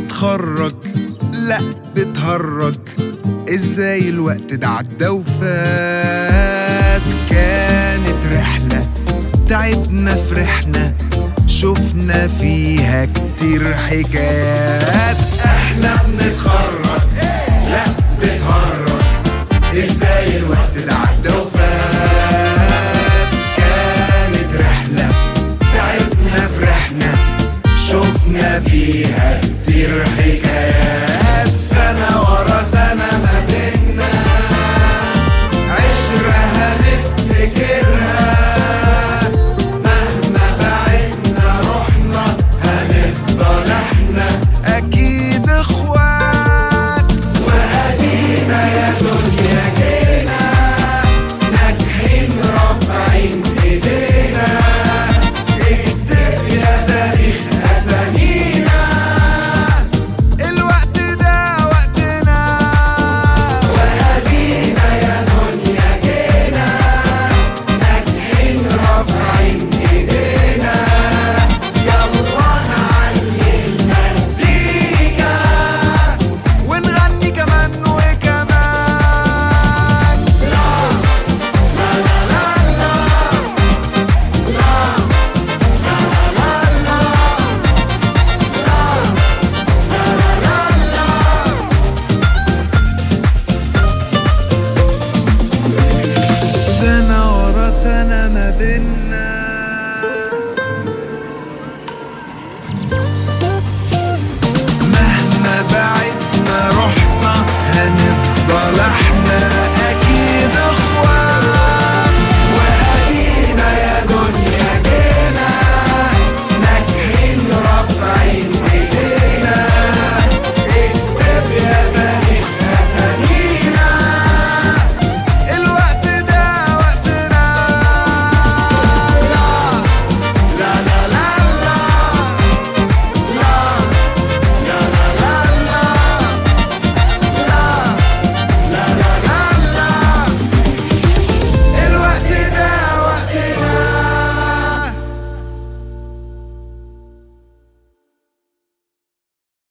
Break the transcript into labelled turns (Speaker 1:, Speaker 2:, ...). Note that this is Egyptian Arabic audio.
Speaker 1: بتخرج لا بتهرج ازاي الوقت ده عدى وفات كانت رحلة تعبنا فرحنا شفنا فيها كتير حكايات احنا بنتخرج لا بتهرج ازاي الوقت ده عدى وفات كانت رحلة تعبنا فرحنا شفنا فيها كتير